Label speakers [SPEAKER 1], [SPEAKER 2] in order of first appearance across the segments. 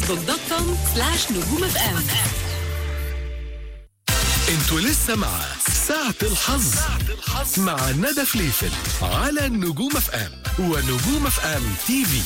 [SPEAKER 1] فيسبوك دوت كوم سلاش نجوم اف ام
[SPEAKER 2] انتوا لسه مع ساعة الحظ مع ندى فليفل على نجوم اف ام ونجوم اف ام تي في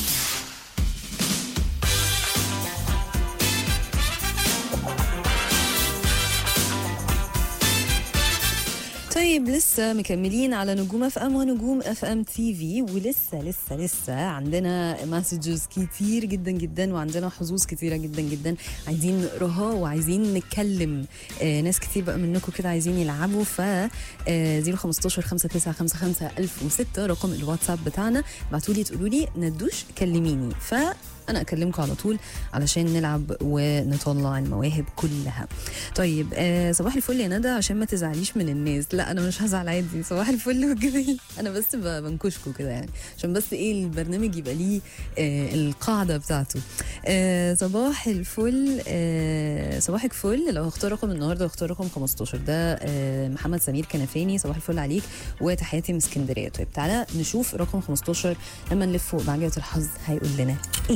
[SPEAKER 3] طيب لسه مكملين على نجوم اف ام ونجوم اف ام تي في ولسه لسه لسه عندنا مسجز كتير جدا جدا وعندنا حظوظ كتيره جدا جدا عايزين نقراها وعايزين نتكلم آه ناس كتير بقى منكم كده عايزين يلعبوا ف آه 015 5955 1006 رقم الواتساب بتاعنا ابعتوا لي تقولوا لي ندوش كلميني ف انا اكلمكم على طول علشان نلعب ونطلع المواهب كلها طيب آه صباح الفل يا ندى عشان ما تزعليش من الناس لا انا مش هزعل عادي صباح الفل والجميل انا بس ب- بنكشكوا كده يعني عشان بس ايه البرنامج يبقى ليه آه القاعده بتاعته آه صباح الفل آه صباحك فل لو هختار رقم النهارده هختار رقم 15 ده آه محمد سمير كنفاني صباح الفل عليك وتحياتي من اسكندريه طيب تعالى نشوف رقم 15 لما نلف فوق بعجله الحظ هيقول لنا ايه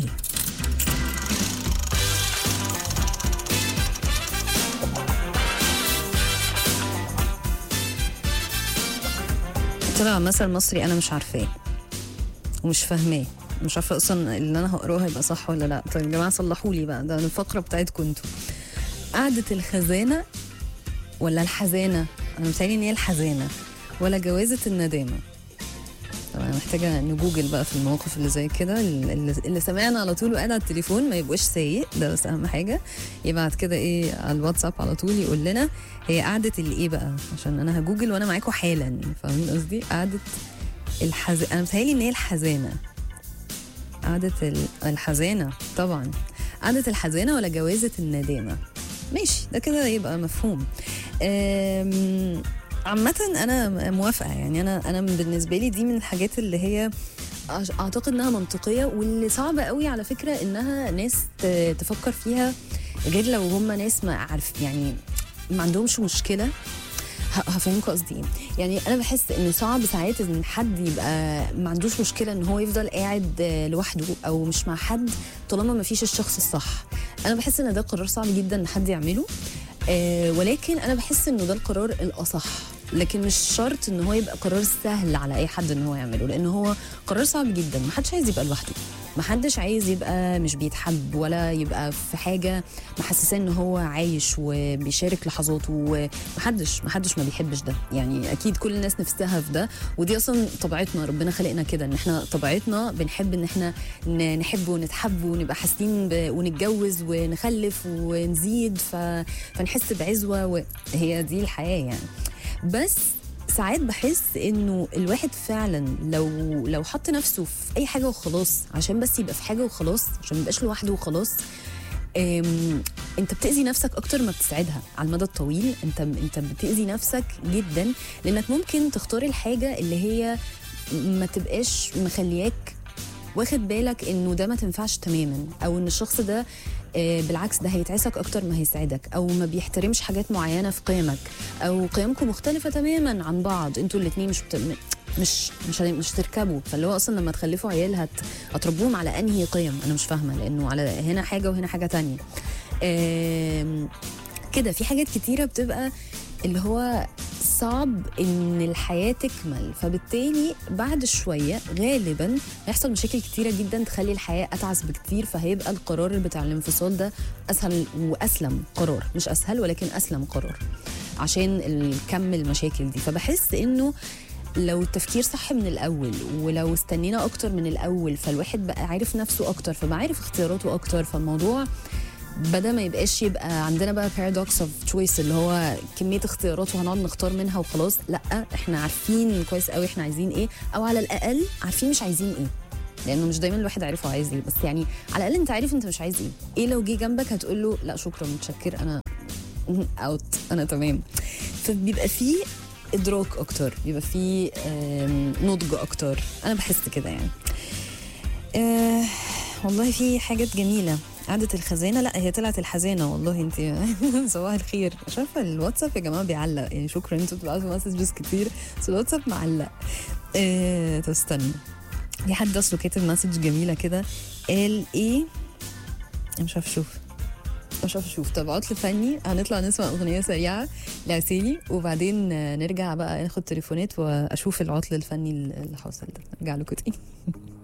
[SPEAKER 3] طلع مثل مصري انا مش عارفاه ومش فاهماه مش عارفه اصلا اللي انا هقراه هيبقى صح ولا لا طيب يا جماعه صلحوا لي بقى ده الفقره بتاعتكم انتوا قعده الخزانه ولا الحزانه انا متهيألي ان هي الحزانه ولا جوازه الندامه طبعا أنا محتاجه نجوجل بقى في المواقف اللي زي كده اللي, اللي سمعنا على طول وقاعد على التليفون ما يبقاش سايق ده بس اهم حاجه يبعت كده ايه على الواتساب على طول يقول لنا هي قعده الايه بقى عشان انا هجوجل وانا معاكم حالا فاهمين قصدي قعده الحز انا متهيألي ان هي الحزانه قعده ال- الحزانه طبعا قعده الحزانه ولا جوازه الندامه ماشي ده كده يبقى مفهوم أم، عامة أنا موافقة يعني أنا أنا بالنسبة لي دي من الحاجات اللي هي أع- أعتقد إنها منطقية واللي صعبة قوي على فكرة إنها ناس ت- تفكر فيها غير لو هم ناس ما عارف يعني ما عندهمش مشكلة ه- هفهمكم قصدي ايه يعني انا بحس ان صعب ساعات ان حد يبقى ما عندوش مشكله ان هو يفضل قاعد آه، لوحده او مش مع حد طالما ما فيش الشخص الصح انا بحس ان ده قرار صعب جدا ان حد يعمله آه ولكن انا بحس انه ده القرار الاصح لكن مش شرط ان هو يبقى قرار سهل على اي حد ان هو يعمله لان هو قرار صعب جدا ما حدش عايز يبقى لوحده ما حدش عايز يبقى مش بيتحب ولا يبقى في حاجه محسساه ان هو عايش وبيشارك لحظاته ومحدش محدش ما بيحبش ده يعني اكيد كل الناس نفسها في ده ودي اصلا طبيعتنا ربنا خلقنا كده ان احنا طبيعتنا بنحب ان احنا ن- نحب ونتحب ونبقى حاسين ب... ونتجوز ونخلف ونزيد ف... فنحس بعزوه وهي دي الحياه يعني بس ساعات بحس انه الواحد فعلا لو لو حط نفسه في اي حاجه وخلاص عشان بس يبقى في حاجه وخلاص عشان ما يبقاش لوحده وخلاص أم، انت بتاذي نفسك اكتر ما بتساعدها على المدى الطويل انت انت بتاذي نفسك جدا لانك ممكن تختار الحاجه اللي هي ما تبقاش مخلياك واخد بالك انه ده ما تنفعش تماما او ان الشخص ده آه، بالعكس ده هيتعسك اكتر ما هيساعدك او ما بيحترمش حاجات معينه في قيمك او قيمكم مختلفه تماما عن بعض انتوا الاثنين مش بت... مش مش مش تركبوا فاللي هو اصلا لما تخلفوا عيال هت... هتربوهم على انهي قيم انا مش فاهمه لانه على هنا حاجه وهنا حاجه تانية آم، كده في حاجات كتيره بتبقى اللي هو صعب ان الحياه تكمل فبالتالي بعد شويه غالبا هيحصل مشاكل كتيره جدا تخلي الحياه اتعس بكتير فهيبقى القرار بتاع الانفصال ده اسهل واسلم قرار مش اسهل ولكن اسلم قرار عشان الكم المشاكل دي فبحس انه لو التفكير صح من الاول ولو استنينا اكتر من الاول فالواحد بقى عارف نفسه اكتر فبقى عارف اختياراته اكتر فالموضوع بدا ما يبقاش يبقى عندنا بقى بارادوكس اوف تشويس اللي هو كميه اختيارات وهنقعد نختار منها وخلاص لا احنا عارفين كويس قوي احنا عايزين ايه او على الاقل عارفين مش عايزين ايه لانه مش دايما الواحد عارف هو عايز ايه بس يعني على الاقل انت عارف انت مش عايز ايه ايه لو جه جنبك هتقول له لا شكرا متشكر انا اوت انا تمام فبيبقى فيه ادراك اكتر بيبقى فيه آم، نضج اكتر انا بحس كده يعني آه والله في حاجات جميله قعدة الخزانة لا هي طلعت الحزانة والله انت صباح الخير مش عارفة الواتساب يا جماعة بيعلق يعني شكرا انتوا بتبعتوا مسجز كتير بس الواتساب معلق آه طب استنى في حد اصله كاتب مسج جميلة كده قال ايه مش عارفه اشوف مش عارفه اشوف طب عطل فني هنطلع نسمع اغنيه سريعه لعسيلي وبعدين آه، نرجع بقى ناخد تليفونات واشوف العطل الفني اللي حاصل ده نرجع لكم تاني